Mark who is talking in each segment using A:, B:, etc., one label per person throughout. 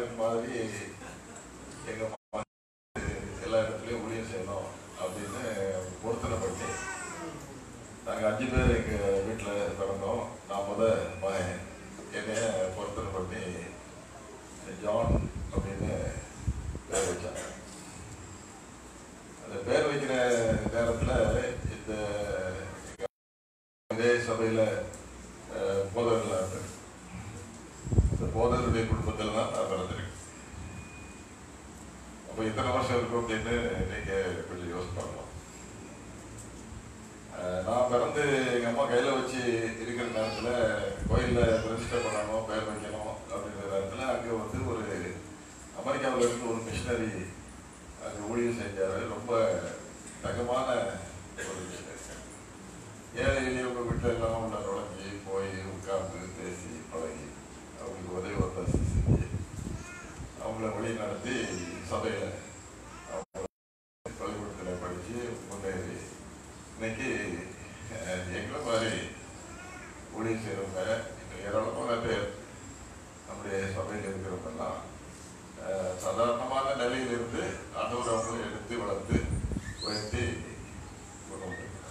A: மகன் மாதிரி எங்க மகன் எல்லா இடத்துலயும் ஊழியம் செய்யணும் அப்படின்னு பொருத்தனை பண்ணி நாங்க அஞ்சு பேர் எங்க வீட்டுல பிறந்தோம் நான் முத மகன் என்னைய பொருத்தனை பண்ணி ஜான் அப்படின்னு பேர் வச்சாங்க அந்த பேர் வைக்கிற நேரத்துல இந்த இதே சபையில அஹ், போதகர்களா இருந்தேன் இந்த போதகருடைய குடும்பத்தில் தான் நான் பிறந்திருக்கேன் அப்ப இத்தனை வருஷம் இருக்கும் அப்படின்னு நீங்க கொஞ்சம் யோசிச்சு பார்க்கலாம் அஹ், நான் பிறந்து எங்க அம்மா கையில வச்சு இருக்கிற நேரத்துல கோயில்ல ரெஜிஸ்டர் பண்ணணும் பேர் வைக்கணும் அப்படிங்கிற நேரத்துல அங்க வந்து ஒரு அமெரிக்காவுல இருந்து ஒரு மிஷினரி அங்க ஊழியம் செஞ்சாரு ரொம்ப தங்கமான ஒரு மிஷினரி ஏழை எளியவங்க வீட்டுல எல்லாம் உள்ள நுழைஞ்சி போய் உட்கார்ந்து பேசி பழகி அவங்களுக்கு உதவி ஒத்தாசி செஞ்சு அவங்கள வழி நடத்தி சபையில அவங்க பள்ளிக்கூடத்தில் படிச்சு முன்னேறி இன்னைக்கு அஹ், எங்களை மாதிரி ஊழியம் செய்கிறவங்க இன்னும் ஏராளமான பேர் நம்முடைய சபையில் இருக்கிறவங்கெல்லாம் அஹ், சாதாரணமான நிலையிலிருந்து ஆண்டவர் அவங்களை எடுத்து வளர்த்து உயர்த்தி கொண்டு வந்திருக்கிறார்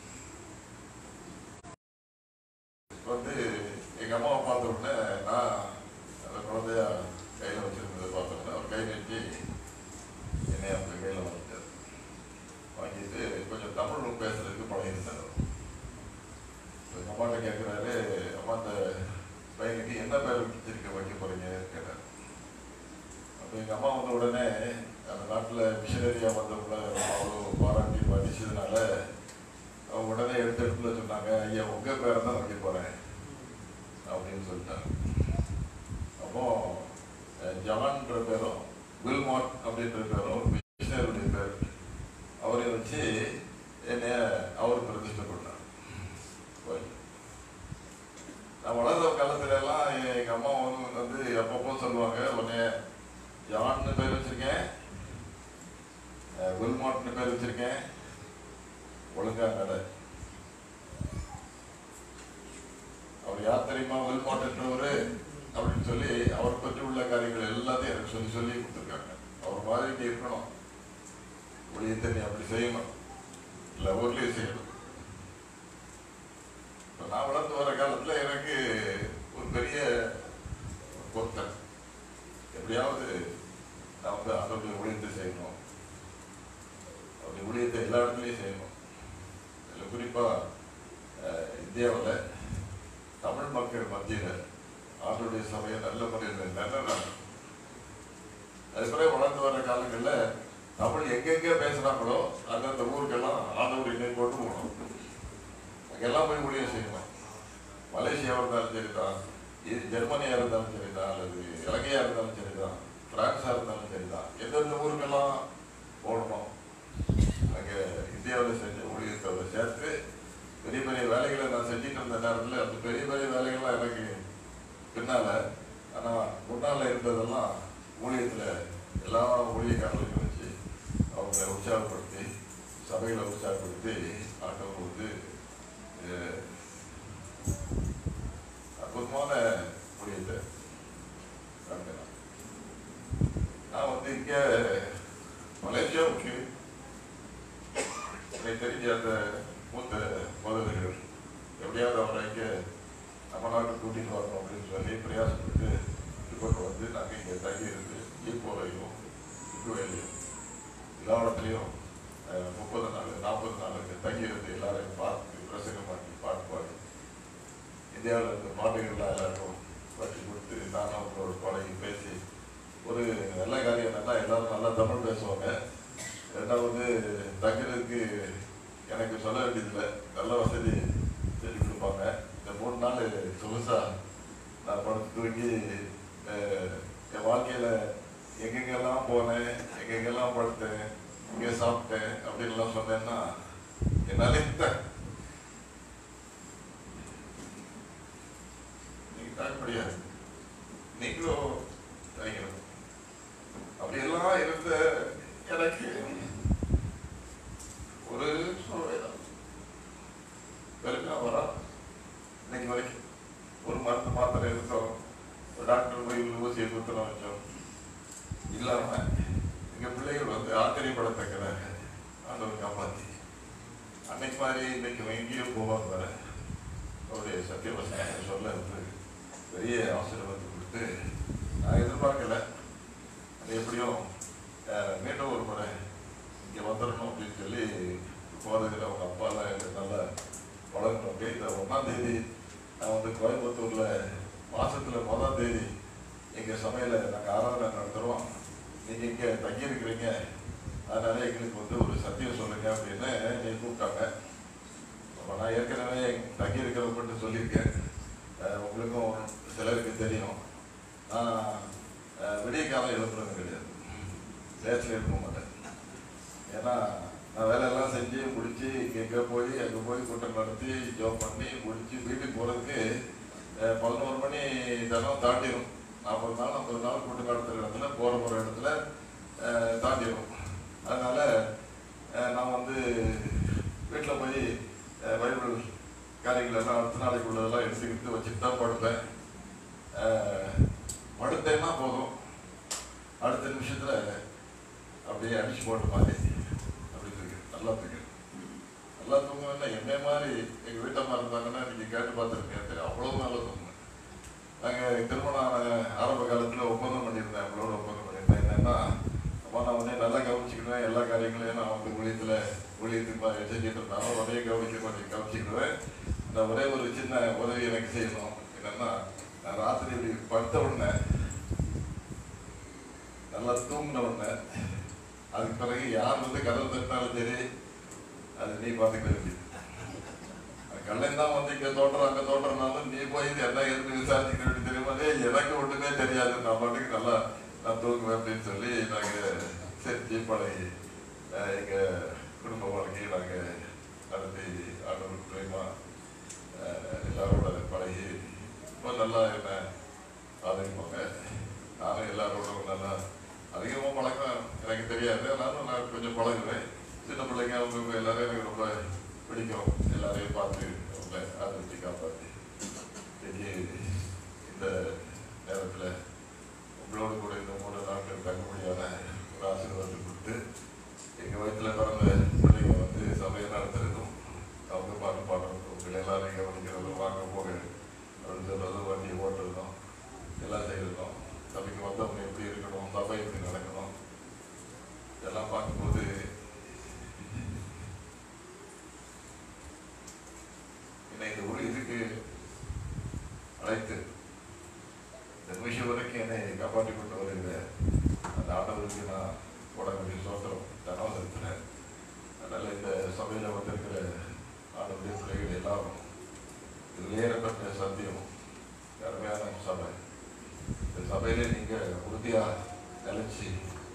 A: வந்து எங்க அம்மாவை பார்த்த உடனே நான் அந்த குழந்தைய கையில வச்சிருந்ததை பார்த்த உடனே அவர் கை நீட்டி என்னை அவங்க கையில வாங்கிட்டார் வாங்கிட்டு கொஞ்சம் தமிழ் பேசுறதுக்கு பழகிருந்தார் அவர். இப்ப எங்க அம்மாட்ட கேட்கிறாரு அம்மா அந்த பையனுக்கு என்ன பேர் வச்சிருக்க வைக்க போறீங்க கேட்டார் அப்ப எங்க அம்மா வந்த உடனே அந்த நாட்டுல மிஷனரியா வந்தவங்கள அவ்வளோ பாராட்டி மதிச்சதுனால அவங்க உடனே எடுத்த இடத்துல சொன்னாங்க ஐயா உங்க பேரை தான் வைக்க போறேன் அப்படின்னு சொல்லிட்டாங்க அப்போ அஹ், ஜான்ற பேரும் வில்மாட் அப்படின்ற பேரும் ஒரு மிஷனருடைய பேர் அவரையும் வச்சு என்னைய அவர் பிரதிஷ்டை பண்ணார் கோயில். நான் வளர்ந்த காலத்துல எல்லாம் எ- எங்க அம்மா வந்து வந்து அப்பப்போ சொல்லுவாங்க உடனே ஜான்னு பேர் வச்சிருக்கேன் அஹ், வில்மாட்னு பேர் வச்சிருக்கேன் ஒழுங்கா நட அவர் யார் தெரியுமா வில்மாட்டன்றவரு அப்படின்னு சொல்லி அவரை பற்றி உள்ள காரியங்கள் எல்லாத்தையும் எனக்கு சொல்லி சொல்லி கொடுத்துருக்காங்க அவர் மாதிரி நீ இருக்கணும் ஊழியத்தை நீ அப்படி செய்யணும் இல்லை ஊர்லேயும் செய்யணும் இப்ப நான் வளர்ந்து வர காலத்துல எனக்கு ஒரு பெரிய பொருத்தன் எப்படியாவது நான் வந்து அதோடைய ஊழியத்தை செய்யணும் அவருடைய ஊழியத்தை எல்லா இடத்துலையும் செய்யணும் இதில் குறிப்பா அஹ், இந்தியாவுல தமிழ் மக்கள் மத்தியில ஆண்டுடைய சபையை நல்ல முறையில் நடனம் அது பிறகு வளர்ந்து வர காலங்கள்ல தமிழ் எங்கெங்க பேசுறாங்களோ அந்தந்த ஊருக்கெல்லாம் ஆண்டவர் இன்னைக்கு கொண்டு போகணும் அங்கெல்லாம் போய் ஊழியம் செய்யணும் மலேசியாவா இருந்தாலும் சரிதான் இது ஜெர்மனியா இருந்தாலும் சரிதான் அல்லது இலங்கையா இருந்தாலும் சரிதான் பிரான்ஸா இருந்தாலும் சரிதான் எந்தெந்த ஊருக்கெல்லாம் போகணும் அங்க இந்தியாவில் செஞ்ச ஊழியத்தோட சேர்த்து பெரிய பெரிய வேலைகளை நான் செஞ்சுட்டு இருந்த நேரத்தில் அந்த பெரிய பெரிய வேலைகள்லாம் எனக்கு பின்னால ஆனா முன்னால இருந்ததெல்லாம் ஊழியத்துல எல்லா ஊழியக்காரர்களையும் வச்சு அவங்களை உற்சாகப்படுத்தி சபைகளை உற்சாகப்படுத்தி ஆண்டவர் வந்து அஹ், அற்புதமான ஊழியத்தை நடத்தினார் நான் வந்து இங்க மலேசியாவுக்கு எனக்கு தெரிஞ்ச அந்த மூத்த முதல்கள் எப்படியாவது அவரை இங்கே நம்ம நாட்டுக்கு கூட்டிட்டு வரணும் அப்படின்னு சொல்லி பிரயாசப்பட்டு இது கொண்டு வந்து நாங்கள் இங்கே தங்கி இருந்து ஈப்போலையும் இக்குவேலையும் எல்லா இடத்துலையும் அஹ், முப்பது நாள் நாற்பது நாள் இங்கே தங்கி இருந்து எல்லாரையும் பார்த்து பிரசங்கம் பண்ணி பாட்டு பாடி இந்தியாவில் இருந்த பாட்டுகள்லாம் எல்லாருக்கும் பற்றி கொடுத்து நானும் அவங்களோட பழகி பேசி ஒரு நல்ல காரியம் நல்லா எல்லாரும் நல்லா தமிழ் பேசுவாங்க ரெண்டாவது தங்குறதுக்கு எனக்கு சொல்ல வேண்டியதில்லை நல்ல வசதி செஞ்சு கொடுப்பாங்க இந்த மூணு நாள் சொகுசா நான் படுத்து தூங்கி அஹ், என் வாழ்க்கையில எங்கெங்கெல்லாம் போனேன் எங்கெங்கெல்லாம் படுத்தேன் இங்கே சாப்பிட்டேன் அப்படின்லாம் சொன்னேன்னா என்னால இந்த- நீங்க தாங்க முடியாது நீங்களும் நினைக்கணும் அப்படியெல்லாம் இருந்த எனக்கு ஒரு சூழ்நிலைதான் வெறுக்கா வரா இன்னைக்கு வரைக்கும் ஒரு மருந்து மாத்திரை எடுத்தோம் ஒரு டாக்டர் போய் ஒரு ஊசியை குத்தணும் வச்சோம் இல்லாம எங்க பிள்ளைகள் வந்து ஆச்சரியப்படத்தக்கதாக ஆண்டவர் காப்பாத்தி அன்னைக்கு மாதிரி இன்னைக்கு எங்கேயும் போவாங்க வர அவருடைய சத்தியவசனத்தை சொல்ல வந்து பெரிய ஆசீர்வாதத்தை கொடுத்து நான் எதிர்பார்க்கல அது எப்படியும் அஹ், மீண்டும் ஒரு முறை இங்கே வந்துடணும் அப்படின்னு சொல்லி போகிறதுக்கு அவங்க அப்பாலாம் எனக்கு நல்லா வளர்க்கணும் அப்படி இந்த ஒன்றாம் தேதி நான் வந்து கோயம்புத்தூரில் மாசத்துல முதல் தேதி எங்கள் சமையலை நாங்கள் ஆராதனை நடத்துகிறோம் நீங்கள் இங்கே தங்கியிருக்கிறீங்க அதனால எங்களுக்கு வந்து ஒரு சத்தியம் சொல்லுங்க அப்படின்னு நீ கூப்பிட்டாங்க அப்போ நான் ஏற்கனவே தங்கி இருக்கிறவங்கள்ட்ட சொல்லியிருக்கேன் அஹ் உங்களுக்கும் சிலருக்கு தெரியும் நான் அஹ், விடிய காலம் எழுப்புறது கிடையாது லேட்டில் எழுப்ப மாட்டேன் ஏன்னா நான் வேலையெல்லாம் செஞ்சு முடிச்சு இங்கே போய் அங்கே போய் கூட்டம் நடத்தி ஜாப் பண்ணி முடிச்சு வீட்டுக்கு போகிறதுக்கு பதினோரு மணி தினம் தாண்டிடும் நாற்பது நாள் ஐம்பது நாள் கூட்டம் நடத்துகிற இடத்துல போகிற போகிற இடத்துல அஹ், தாண்டிடும் அதனால அஹ், நான் வந்து வீட்டில் போய் அஹ், பைபிள் காரியங்கள் எல்லாம் அடுத்த நாளைக்கு உள்ளதெல்லாம் எடுத்துக்கிட்டு வச்சுட்டு தான் படுப்பேன் அஹ், படுத்தேன்னா போதும் அடுத்த நிமிஷத்துல அப்படியே அடிச்சு போட்ட மாதிரி அப்படி இருக்கு நல்லா இருக்கு நல்லா தூங்குவேன்னா என்னை மாதிரி எங்க வீட்டம்மா இருந்தாங்கன்னா நீங்க கேட்டு பார்த்துருக்கேன் தெரியும் அவ்வளவு நல்லா தூங்குவேன் நாங்க திருமணம் ஆன ஆரம்ப காலத்துல ஒப்பந்தம் பண்ணியிருந்தேன் அவங்களோட ஒப்பந்தம் பண்ணியிருந்தேன் என்னன்னா அம்மா நான் உடனே நல்லா கவனிச்சுக்கிடுவேன் எல்லா காரியங்களையும் நான் வந்து ஊழியத்துல ஊழியத்துக்கு செஞ்சுட்டு இருந்தாலும் உடனே கவனிக்க கொஞ்சம் கவனிச்சுக்கிடுவேன் இந்த ஒரே ஒரு சின்ன உதவி எனக்கு செய்யணும் என்னன்னா நான் ராத்திரி இப்படி படுத்த உடனே நல்லா தூங்கின உடனே அதுக்கு பிறகு யார் வந்து கதவு தட்டினாலும் சரி அது நீ பார்த்துக்க வேண்டியது கல்லன் தான் வந்து இங்க தோட்டம் அங்க தோட்டம்னாலும் நீ போய் இது என்ன எதுன்னு விசாரிச்சுக்க வேண்டியது தெரியுமா டேய், எனக்கு ஒண்ணுமே தெரியாது நான் பாட்டுக்கு நல்லா நான் தூங்குவேன் அப்படின்னு சொல்லி நாங்க செஞ்சு பழகி அஹ், எங்க குடும்ப வாழ்க்கையை நாங்க நடத்தி ஆண்டவர் பிரேமா எல்லாரோட பழகி ரொம்ப நல்லா என்ன ஆதரிப்பாங்க நானும் எல்லாரோட நல்லா அதிகமாக பழக்கம் எனக்கு தெரியாது ஆனாலும் நான் கொஞ்சம் பழகுவேன் சின்ன பிள்ளைங்க அவங்க இவங்க எல்லாரும் எனக்கு ரொம்ப பிடிக்கும் எல்லாரையும் பார்த்து அவங்கள ஆதரிச்சு காப்பாற்றி இன்னைக்கு இந்த நேரத்தில் உங்களோடு கூட இந்த மூணு நாட்கள் தங்க முடியாத ஒரு ஆசீர்வாதத்தை கொடுத்து எங்கள் வயிற்றில் பிறந்த பிள்ளைங்க வந்து சபையை நடத்துறதும் அவங்க பாட்டு பாடுறதும் உங்களை எல்லாரையும் கவனிக்கிறதும் வாங்க போக அப்படின்னு சொல்றதும் வண்டியை ஓட்டுறதும் எல்லாம் செய்யறதும் சபைக்கு வந்தவங்க எப்படி இருக்கணும் சபை எப்படி நடக்கணும் இதெல்லாம் பார்க்கும்போது என்னை இந்த ஊழியத்துக்கு அழைத்து இந்த நிமிஷம் வரைக்கும் என்னை காப்பாற்றி கொண்டு வருகிற அந்த ஆண்டவருக்கு நான் போட வேண்டிய சோத்திரம் தனம் இருக்கிறேன் அதனால இந்த சபையில் வந்திருக்கிற ஆண்டவருடைய பிள்ளைகள் எல்லாரும் இதில் ஏறப்பட்ட சத்தியம் அருமையான சபை இந்த சபையில நீங்க உறுதியா நிலைச்சு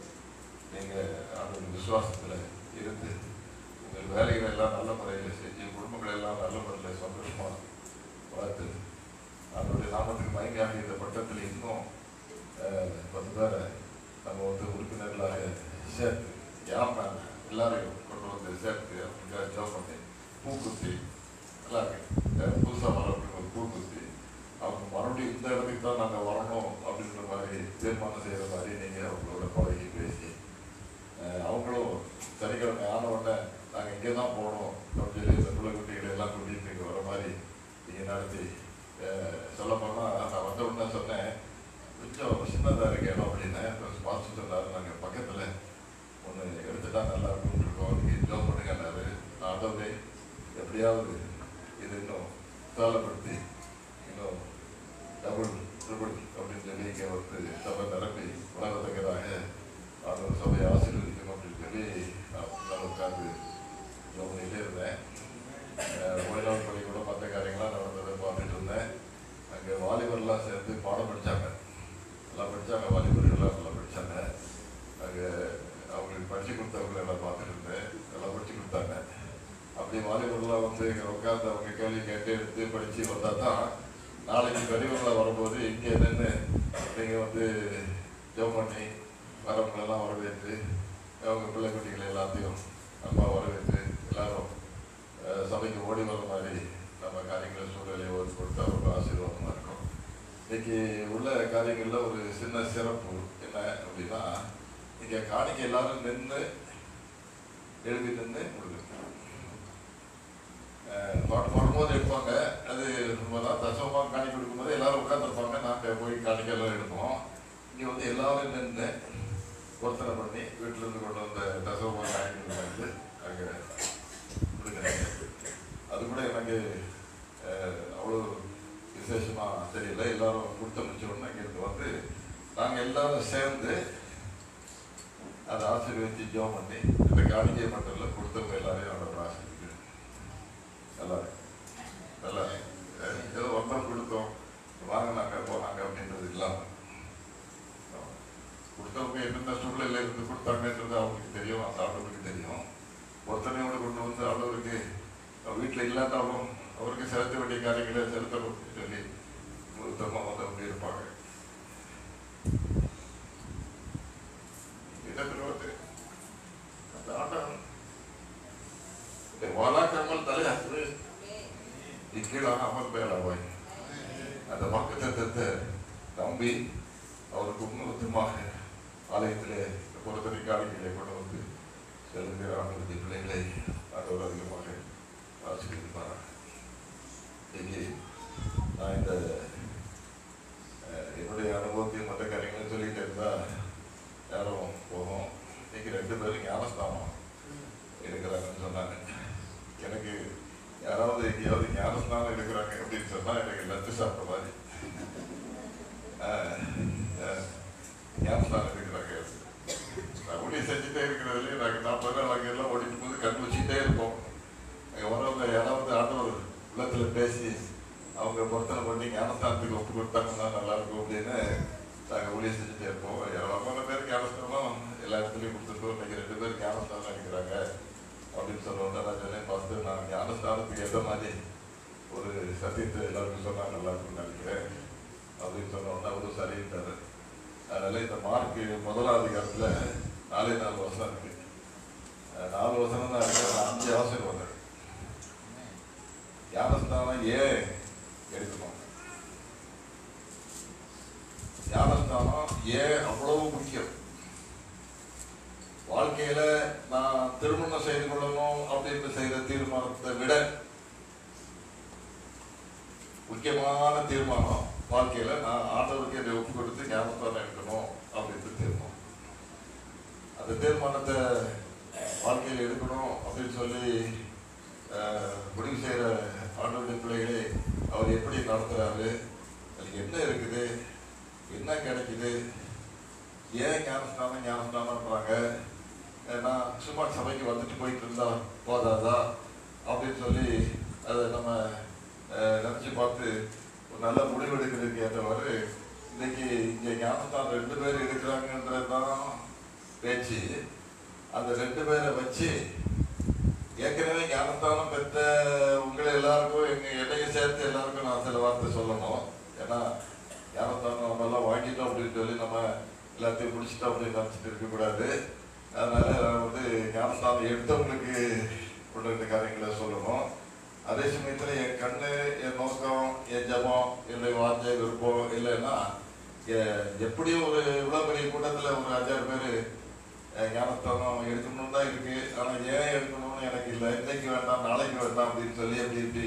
A: நீங்க அந்த விசுவாசத்துல இருந்து உங்கள் வேலைகளை எல்லாம் நல்ல முறையில் செஞ்சு குடும்பங்களை எல்லாம் நல்ல முறையில் சந்தோஷமா வளர்த்து அதனுடைய நாமத்துக்கு மயங்காக இந்த பட்டத்தில் இன்னும் அஹ், பத்து பேரை நம்ம வந்து உறுப்பினர்களாக சேர்த்து யாம எல்லாரையும் கொண்டு வந்து சேர்த்து அவங்க ஜோம் பண்ணி பூக்குத்தி நல்லா இருக்கு புதுசாக வரவங்களுக்கு ஒரு பூக்குத்தி அவங்க மறுபடியும் இந்த இடத்துக்கு தான் நாங்கள் வரணும் அப்படின்ற மாதிரி தீர்மானம் செய்கிற மாதிரி நீங்கள் அவங்களோட பழகி பேசி அஹ், அவங்களும் சனிக்கிழமை ஆன உடனே நாங்கள் இங்கே தான் போகணும் அப்படின்னு சொல்லி இந்த பிள்ளை குட்டிகளை எல்லாம் கூட்டிகிட்டு இங்கே வர மாதிரி நீங்கள் நடத்தி சொல்ல போனால் நான் வந்த உடனே சொன்னேன் கொஞ்சம் சின்னதாக இருக்கு இடம் அப்படின்னு பாஸ்டர் சொன்னார் நாங்கள் பக்கத்தில் ஒன்று எடுத்துட்டா நல்லா இருக்கும்னு இருக்கோம் நீங்கள் ஜோ பண்ணுங்கன்னாரு நான் அதோட எப்படியாவது இது இன்னும் விசாலப்படுத்தி இன்னும் டபுள் ட்ரிபிள் அப்படின்னு சொல்லி இங்கே வந்து சபை நிரப்பி வளரத்தக்கதாக நான் ஒரு சபையை ஆசீர்வதிக்கணும் அப்படின்னு சொல்லி நான் முன்னால் உட்கார்ந்து ஜோமனிலே இருந்தேன் ஓய்நாள் பள்ளிக்கூட மற்ற காரியங்கள்லாம் நடந்ததை பார்த்துட்டு இருந்தேன் அங்கே வாலிபர்லாம் சேர்ந்து பாடம் படித்தாங்க எல்லாம் படித்தாங்க வாலிபர்கள்லாம் நல்லா படித்தாங்க அங்கே அவங்களுக்கு படித்து கொடுத்தவங்களை எல்லாம் பார்த்துட்டு இருந்தேன் எல்லாம் படித்து கொடுத்தாங்க அப்படி வாலிபர்லாம் வந்து இங்கே உட்காந்து அவங்க கேள்வி கேட்டு எடுத்து படித்து வந்தால் தான் நாளைக்கு பெரியவங்களாம் வரும்போது இங்கே நின்று நீங்கள் வந்து ஜெபம் பண்ணி வரவங்களெல்லாம் வரவேற்று அவங்க பிள்ளை குட்டிகளை எல்லாத்தையும் அம்மா வரவேற்று எல்லாரும் அஹ், சபைக்கு ஓடி வர மாதிரி நம்ம காரியங்களை சூழ்நிலையை ஒரு கொடுத்தா ரொம்ப ஆசீர்வாதமாக இருக்கும் இன்னைக்கு உள்ள காரியங்களில் ஒரு சின்ன சிறப்பு என்ன அப்படின்னா இங்க காணிக்க எல்லாரும் நின்று எழுதி நின்று கொடுக்கணும் அஹ் பாட்டு பாடும்போது எடுப்பாங்க அது உண்மைதான் தசவமா காணி கொடுக்கும்போது எல்லாரும் உட்காந்துருப்பாங்க நாங்க போய் காணிக்கெல்லாம் எடுப்போம் இங்க வந்து எல்லாரும் நின்று ஒருத்தனை பண்ணி வீட்டுல இருந்து கொண்டு வந்த தசவமா காணிகள் வந்து அங்க கொடுக்குறாங்க அது கூட எனக்கு அஹ், அவ்வளோ விசேஷமா தெரியல எல்லாரும் கொடுத்த முடிச்ச உடனே இங்கிருந்து வந்து நாங்க எல்லாரும் சேர்ந்து அதை ஆசீர்வதிச்சு ஜெபம் பண்ணி அந்த காணிக்கை மட்டும் இல்லை கொடுத்தவங்க எல்லாரையும் அவரோட ஆசீர்வதிக்கிறேன் நல்லா நல்லா அஹ், ஏதோ ஒன்றும் கொடுத்தோம் வாங்கினாங்க போனாங்க அப்படின்றது இல்லாம கொடுத்தவங்க என்னென்ன சூழ்நிலையில இருந்து கொடுத்தாங்கன்றது அவங்களுக்கு தெரியும் அந்த ஆண்டவருக்கு தெரியும் ஒருத்தனையோட கொண்டு வந்து ஆண்டவருக்கு வீட்டில் இல்லாட்டாலும் அவருக்கு செலுத்த வேண்டிய காரியங்களை செலுத்தணும் அப்படின்னு சொல்லி உத்தமமாக வந்து அவங்க இருப்பாங்க என்ன திருவத்து அந்த ஆண்டவன் இந்த வாலாக்காமல் தலையாக்கு இக்கீழாக அமர்ந்தேலாவாய் அந்த வாக்கு தத்தத்தை நம்பி அவருக்கு உண்மைத்தமாக ஆலயத்திலே பொறுத்தனை காணிகளை கொண்டு வந்து செல்கிற ஆண்டு பிள்ளைகளை ஆண்டவர் அதிகமாக ஆசீர்வதிப்பார் இன்னைக்கு நான் இந்த அஹ், என்னுடைய அனுபவத்தையும் மற்ற காரியங்களையும் சொல்லிட்டு இருந்தா யாரும் போகும் இன்னைக்கு ரெண்டு பேரும் ஞானஸ்தானம் இருக்கிறாங்கன்னு சொன்னாங்க எனக்கு யாராவது எங்கேயாவது ஞானஸ்தானம் இருக்கிறாங்க அப்படின்னு சொன்னா எனக்கு லஞ்சு சாப்பிட்ட மாதிரி ஆஹ், ஆஹ், ஞானஸ்தானம் இருக்கிறாங்க நான் ஊழியம் செஞ்சுட்டே இருக்கிறதுல நாங்கள் நாற்பது நாள் அங்கே எல்லாம் ஓடிட்டு போது கண் வச்சுட்டே இருப்போம் அங்கே வரவங்க யாராவது ஆண்டவர் உள்ளத்துல பேசி அவங்க பொருத்தனை பண்ணி ஞானஸ்தானத்துக்கு ஒப்பு கொடுத்தாங்கன்னா நல்லா இருக்கும் அப்படின்னு நாங்கள் ஊழியம் செஞ்சுட்டே இருப்போம் ஏராளமான பேர் ஞானஸ்தானம் எல்லா இடத்துலையும் கொடுத்துருக்கோம் இன்னைக்கு ரெண்டு பேர் ஞானஸ்தானம் இருக்கிறாங்க அப்படின்னு சொன்னோன்னா நான் சொன்னேன் ஃபஸ்ட்டு நான் ஞானஸ்தானத்துக்கு ஏற்ற மாதிரி ஒரு சத்தியத்தை எல்லாருக்கும் சொன்னா நல்லா இருக்கும்னு நினைக்கிறேன் அப்படின்னு சொன்னோன்னா அவரும் சரின்ட்டாரு அதனால இந்த மார்க் முதலாவது அதிகாரத்துல நாலே நாலு வருஷம் இருக்கு அஹ் நாலு வருஷம் தான் இருக்கு அதுல அஞ்சு அவசரம் வந்தது ஞானஸ்தானம் ஏன் எடுக்கணும் ஞானஸ்தானம் ஏன் அவ்வளவு முக்கியம் வாழ்க்கையில நான் திருமணம் செய்து கொள்ளணும் அப்படின்னு செய்த தீர்மானத்தை விட முக்கியமான தீர்மானம் வாழ்க்கையில நான் ஆண்டவருக்கு இதை ஒப்பு கொடுத்து ஞானஸ்தானம் எடுக்கணும் அப்படின்னு தீர்மானம் அந்த தீர்மானத்தை வாழ்க்கையில் எடுக்கணும் அப்படின்னு சொல்லி அஹ், முடிவு செய்யற ஆண்டவருடைய பிள்ளைகளை அவர் எப்படி நடத்துறாரு அதுக்கு என்ன இருக்குது என்ன கிடைக்குது ஏன் ஞானஸ்தானம் ஞானஸ்தானம்ன்றாங்க அஹ், நான் சும்மா சபைக்கு வந்துட்டு போயிட்டு இருந்தா போதாதா அப்படின்னு சொல்லி அதை நம்ம அஹ், நினைச்சு பார்த்து ஒரு நல்ல முடிவு எடுக்கிறதுக்கு ஏற்றவாறு இன்னைக்கு இங்க ஞானஸ்தானம் ரெண்டு பேர் எடுக்கிறாங்கன்றது தான் பேச்சு அந்த ரெண்டு பேரை வச்சு ஏற்கனவே ஞானஸ்தானம் பெற்ற உங்களை எல்லாருக்கும் எங்க என்னையும் சேர்த்து எல்லாருக்கும் நான் சில வார்த்தை சொல்லணும் ஏன்னா ஞானஸ்தானம் நம்ம எல்லாம் வாங்கிட்டோம் அப்படின்னு சொல்லி நம்ம எல்லாத்தையும் முடிச்சிட்டோம் அப்படின்னு நினச்சிட்டு இருக்கக்கூடாது அதனால நான் வந்து ஞானஸ்தானம் எடுத்தவங்களுக்கு ஒன்று ரெண்டு காரியங்களை சொல்லணும் அதே சமயத்துல என் கண்ணு என் நோக்கம் என் ஜபம் இல்லை வாஞ்சை விருப்பம் இல்லைன்னா எ- எப்படியும் ஒரு இவ்வளோ பெரிய கூட்டத்தில் ஒரு அஞ்சாறு பேர் ஞானஸ்தானம் எடுக்கணும்னு தான் இருக்கு ஆனா ஏன் எடுக்கணும்னு எனக்கு இல்லை இன்னைக்கு வேண்டாம் நாளைக்கு வேண்டாம் அப்படின்னு சொல்லி அப்படி இப்படி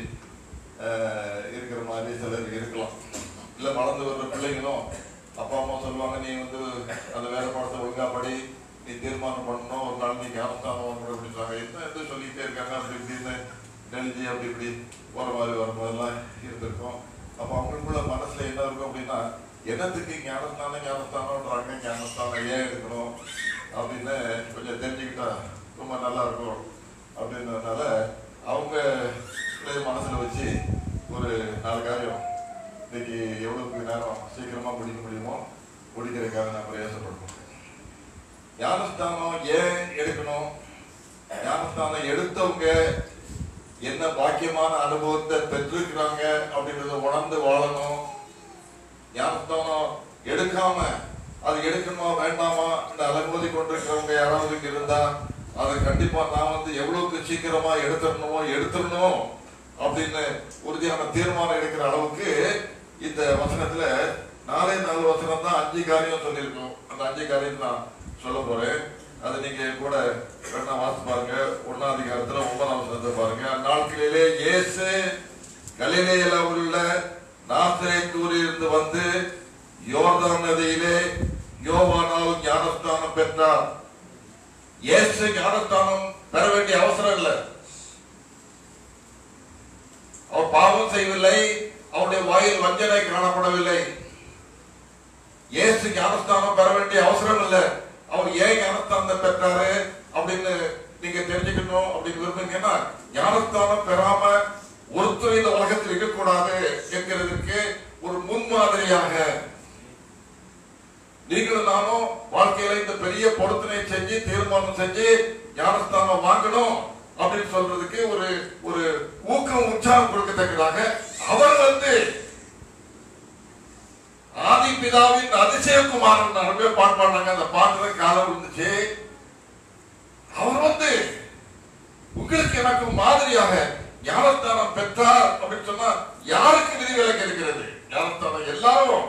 A: அஹ், இருக்கிற மாதிரி சிலர் இருக்கலாம் இல்ல வளர்ந்து வர்ற பிள்ளைங்களும் அப்பா அம்மா சொல்லுவாங்க நீ வந்து அந்த வேலை பாடத்தை ஒழுங்கா படி நீ தீர்மானம் பண்ணணும் ஒரு நாள் நீ ஞானஸ்தானம் வாங்கணும் அப்படின்னு சொல்லுவாங்க என்ன எது சொல்லிக்கிட்டே இருக்காங்க அப்படி இப்படின்னு நெளிஞ்சு அப்படி இப்படி போற மாதிரி வரும்போதெல்லாம் இருந்திருக்கும் அப்போ அவங்களுக்குள்ள மனசுல என்ன இருக்கும் அப்படின்னா என்னத்துக்கு ஞானஸ்தானம் ஞானஸ்தானம்ன்றாங்க ஞானஸ்தானம் ஏன் எடுக்கணும் அப்படின்னு கொஞ்சம் தெரிஞ்சுக்கிட்டா ரொம்ப நல்லா இருக்கும் அப்படின்றதுனால அவங்க இதை மனசுல வச்சு ஒரு நாலு காரியம் இன்னைக்கு எவ்வளவுக்கு நேரம் சீக்கிரமா முடிக்க முடியுமோ முடிக்கிறதுக்காக நான் பிரயாசப்படுறோம் ஞானஸ்தானம் ஏன் எடுக்கணும் ஞானஸ்தானம் எடுத்தவங்க என்ன பாக்கியமான அனுபவத்தை பெற்றிருக்கிறாங்க அப்படின்றத உணர்ந்து வாழணும் ஞானஸ்தானம் எடுக்காம அது எடுக்கணுமா வேண்டாமா இந்த அலங்கோதி கொண்டிருக்கிறவங்க யாராவது இங்க இருந்தா அதை கண்டிப்பா நான் வந்து எவ்வளவுக்கு சீக்கிரமா எடுத்துடணுமோ எடுத்துடணும் அப்படின்னு உறுதியான தீர்மானம் எடுக்கிற அளவுக்கு இந்த வசனத்துல நாலே நாலு வசனம் தான் அஞ்சு காரியம் சொல்லியிருக்கோம் அந்த அஞ்சு காரியம் நான் சொல்ல போறேன் அது நீங்க கூட வேணா வாசி பாருங்க ஒன்னாம் அதிகாரத்துல ஒன்பதாம் வசனத்தை பாருங்க அந்நாட்களிலே இயேசு கலிலேயில உள்ள நாசரேத்தூரில் இருந்து வந்து யோர்தான் நதியிலே யோவானால் ஞானஸ்தானம் பெற்றார் இயேசு ஞானஸ்தானம் பெற வேண்டிய அவசரம் இல்லை அவர் பாவம் செய்யவில்லை அவருடைய வாயில் வஞ்சனை காணப்படவில்லை இயேசு ஞானஸ்தானம் பெற வேண்டிய அவசரம் இல்லை அவர் ஏன் ஞானஸ்தானம் பெற்றாரு அப்படின்னு நீங்க தெரிஞ்சுக்கணும் அப்படின்னு விரும்புனீங்கன்னா ஞானஸ்தானம் பெறாம ஒருத்தர் இந்த உலகத்தில் இருக்கக்கூடாது என்கிறதுக்கு ஒரு முன்மாதிரியாக நீங்களும் நானும் வாழ்க்கையில இந்த பெரிய பொருத்தனை செஞ்சு தீர்மானம் செஞ்சு ஞானஸ்தானம் வாங்கணும் அப்படின்னு சொல்றதுக்கு ஒரு ஒரு ஊக்கம் உற்சாகம் கொடுக்கத்தக்கதாக அவர் வந்து ஆதி பிதாவின் அதிசயகுமாரன் நிறைய பாட்டு பாடினாங்க அந்த பாட்டுல காலம் இருந்துச்சு அவர் வந்து உங்களுக்கு எனக்கு மாதிரியாக ஞானஸ்தானம் பெற்றார் அப்படின்னு சொன்னா யாருக்கு விதிவிலக்கு இருக்கிறது ஞானஸ்தானம் எல்லாரும்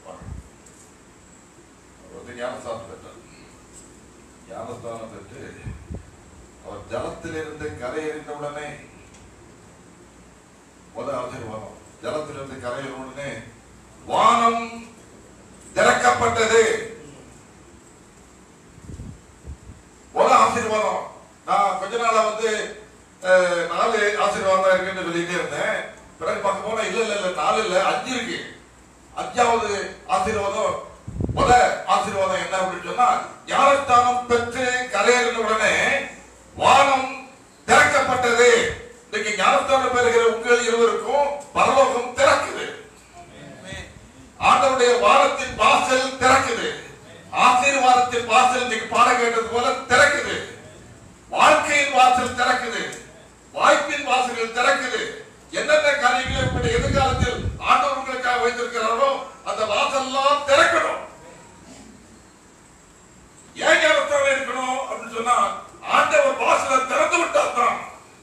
A: அவர் வந்து ஞானஸ்தானம் பெற்றார் ஞானஸ்தானம் பெற்று அவர் ஜலத்திலிருந்து கரையேறின உடனே முதல் ஆசீர்வாதம் ஜலத்திலிருந்து கரையேறின உடனே வானம் திறக்கப்பட்டது ஒரு ஆசீர்வாதம் நான் கொஞ்ச நாளா வந்து அஹ், நாலு ஆசீர்வாதம் தான் இருக்குன்னு சொல்லிட்டே இருந்தேன் பிறகு பார்க்க போனா இல்ல இல்ல இல்ல நாலு இல்ல அஞ்சு இருக்கு அஞ்சாவது ஆசீர்வாதம் முத ஆசீர்வாதம் என்ன அப்படின்னு சொன்னா ஞானஸ்தானம் பெற்று கரையேறின உடனே வானம் திறக்கப்பட்டது இன்னைக்கு ஞானஸ்தானம் பெறுகிற உங்கள் இருவருக்கும் பரலோகம் திறக்குது ஆண்டவருடைய வாரத்தின் வாசல் திறக்குது ஆசீர்வாதத்தின் வாசல் இன்னைக்கு பாடம் கேட்டது போல திறக்குது வாழ்க்கையின் வாசல் திறக்குது வாய்ப்பின் வாசல்கள் திறக்குது என்னென்ன காரியங்களை இப்படி எதிர்காலத்தில் ஆண்டவர் உங்களுக்காக வைத்திருக்கிறாரோ அந்த வாசல்லாம் திறக்கணும் ஏன் ஞானத்தோட இருக்கணும் அப்படின்னு சொன்னா ஆண்டவர் வாசலை திறந்து விட்டால் தான்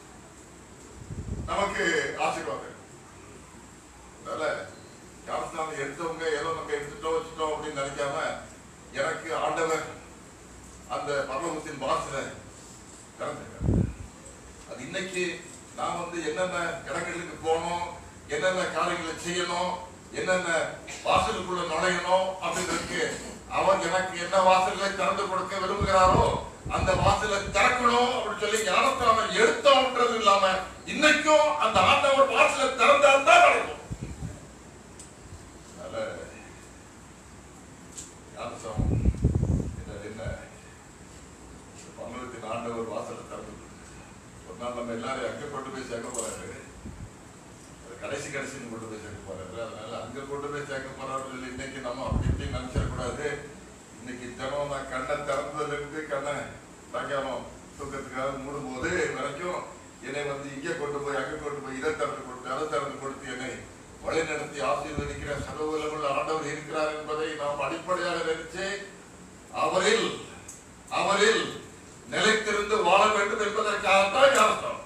A: நமக்கு ஆசீர்வாதம் அதனால ஞானஸ்தானம் எடுத்தவங்க ஏதோ நம்ம எடுத்துட்டோம் வச்சுட்டோம் அப்படின்னு நினைக்காம எனக்கு ஆண்டவர் அந்த பரலோகத்தின் வாசலை திறந்துருக்காரு அது இன்னைக்கு நான் வந்து என்னென்ன இடங்களுக்கு போகணும் என்னென்ன காரியங்களை செய்யணும் என்னென்ன வாசலுக்குள்ள நுழையணும் அப்படின்றதுக்கு அவர் எனக்கு என்ன வாசல்களை திறந்து கொடுக்க விரும்புகிறாரோ அந்த வாசலை திறக்கணும் அப்படின்னு சொல்லி ஞானஸ்தானம் எடுத்தோம்ன்றது இல்லாம இன்னைக்கும் அந்த ஆண்டவர் வாசலை திறந்தால் தான் நடக்கும் அதனால ஞானஸ்தானம் என்றால் என்ன பங்கலத்தின் ஆண்டவர் வாசலை திறந்து ஒரு நாள் நம்ம எல்லாரும் அங்க கொண்டு போய் சேர்க்க போறாரு அது கடைசி கடைசின்னு கொண்டு போய் சேர்க்க போறாரு அதனால அங்க கொண்டு போய் சேர்க்க போறாரு சொல்லி இன்னைக்கு நம்ம அப்படி இப்படி நினைச்சிடக்கூடாது இன்னைக்கு தினம் நான் கண்ணை திறந்ததுல இருந்து கண்ணை சாயங்காலம் தூக்கத்துக்காக மூடும் போது வரைக்கும் என்னை வந்து இங்கே கொண்டு போய் அங்க கொண்டு போய் இதை திறந்து கொடுத்து அதை திறந்து கொடுத்து என்னை வழிநடத்தி ஆசீர்வதிக்கிற சகோதரர்கள் ஆண்டவர் இருக்கிறார் என்பதை நாம் அடிப்படையாக நினைச்சு அவரில் அவரில் நிலைத்திருந்து வாழ வேண்டும் என்பதற்காகத்தான் ஞானஸ்தானம்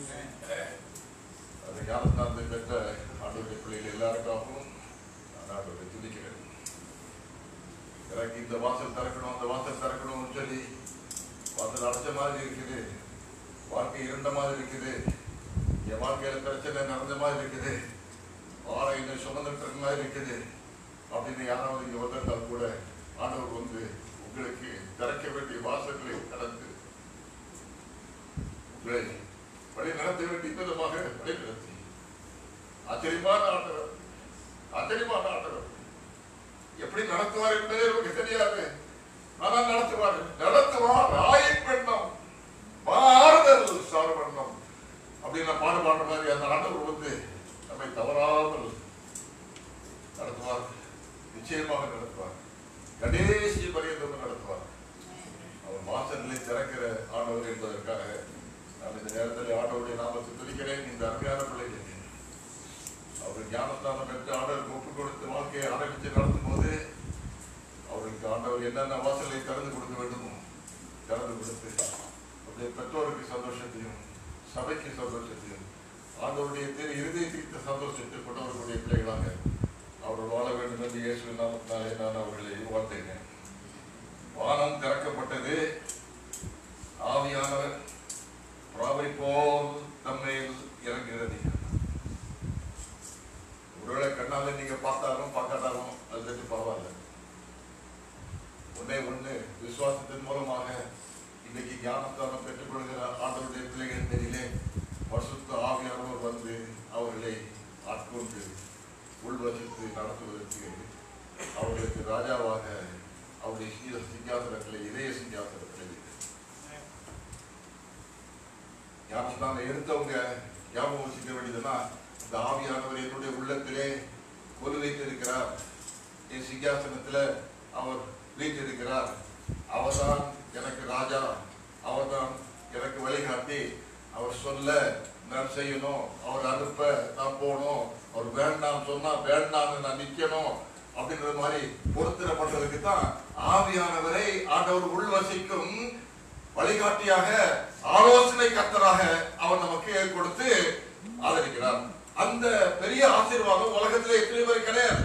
A: அது ஞானஸ்தானத்தை பெற்ற ஆண்டவருடைய பிள்ளைகள் எல்லாருக்காகவும் நான் ஆண்டவரை துதிக்கிறேன் எனக்கு இந்த வாசல் திறக்கணும் அந்த வாசல் திறக்கணும்னு சொல்லி வாசல் அடைச்ச மாதிரி இருக்குது வாழ்க்கை இருண்ட மாதிரி இருக்குது என் வாழ்க்கையில பிரச்சனை நடந்த மாதிரி இருக்குது வாழை இன்னும் சுமந்துட்டு இருக்க மாதிரி இருக்குது அப்படின்னு யாராவது இங்க வந்திருந்தால் கூட ஆண்டவர் வந்து உங்களுக்கு திறக்க வேண்டிய வாசல்களை கடந்து உங்களை வழி நடத்த வேண்டிய விதமாக வழி நடத்தி ஆச்சரியமான ஆண்டவர் ஆச்சரியமான ஆண்டவர் எப்படி நடத்துவார் என்பதே நமக்கு தெரியாது ஆனால் நடத்துவார் நடத்துவார் ஆயின் பெண்ணம் மாறுதல் சாரவண்ணம் அப்படின்னு பாடு பாடுற மாதிரி அந்த ஆண்டவர் வந்து நம்மை தவறாமல் நடத்துவார் நிச்சயமாக நடத்துவார் கடைசி பரியந்தம் நடத்துவார் அவர் வாசல்களை திறக்கிற ஆண்டவர் என்பதற்காக நான் இந்த நேரத்தில் ஆண்டவருடைய நாமத்தை துதிக்கிறேன் இந்த அருமையான பிள்ளைகளுக்கு அவர் ஞானஸ்தானம் பெற்று ஆண்டவருக்கு ஒப்புக் கொடுத்து வாழ்க்கையை ஆரம்பித்து நடத்தும் போது அவருக்கு ஆண்டவர் என்னென்ன வாசலை திறந்து கொடுக்க வேண்டுமோ திறந்து கொடுத்து அவருடைய பெற்றோருக்கு சந்தோஷத்தையும் சபைக்கு சந்தோஷத்தையும் ஆண்டவருடைய திரு இருதயத்திற்கு சந்தோஷத்தை கொண்டவர்களுடைய பிள்ளைகளாக அவர்கள் வாழ வேண்டும் என்று இயேசுவின் நாமத்தினாலே நான் அவர்களை வாழ்த்துகிறேன் வானம் திறக்கப்பட்டு ஒன்னே ஒண்ணு விசுவாசத்தின் மூலமாக இன்னைக்கு ஞானஸ்தானம் பெற்றுக்கொள்கிற ஆண்டவருடைய பிள்ளைகளின் பேரிலே பரிசுத்த ஆவியானவர் வந்து அவர்களை ஆட்கொண்டு உள்வசித்து நடத்துவதற்கு அவர்களுக்கு ராஜாவாக அவருடைய சீர சிங்காசனத்தில் இதய சிங்காசனத்தில் ஞானஸ்தானம் எடுத்தவங்க ஞாபகம் வச்சுக்க வேண்டியதுன்னா இந்த ஆவியானவர் என்னுடைய உள்ளத்திலே கொலு வைத்திருக்கிறார் என் சிங்காசனத்துல அவர் வீற்றிருக்கிறார் அவர்தான் எனக்கு ராஜா அவர்தான் எனக்கு வழிகாட்டி அவர் சொல்ல நான் செய்யணும் அவர் அனுப்ப நான் போகணும் அவர் வேண்டாம் சொன்னா வேண்டாம்னு நான் நிக்கணும் அப்படின்ற மாதிரி பொருத்திரப்படுறதுக்கு தான் ஆவியானவரை ஆண்டவர் உள்வசிக்கும் வழிகாட்டியாக ஆலோசனை கர்த்தராக அவர் நமக்கு கொடுத்து ஆதரிக்கிறார் அந்த பெரிய ஆசீர்வாதம் உலகத்திலே எத்தனை பேர் கிடையாது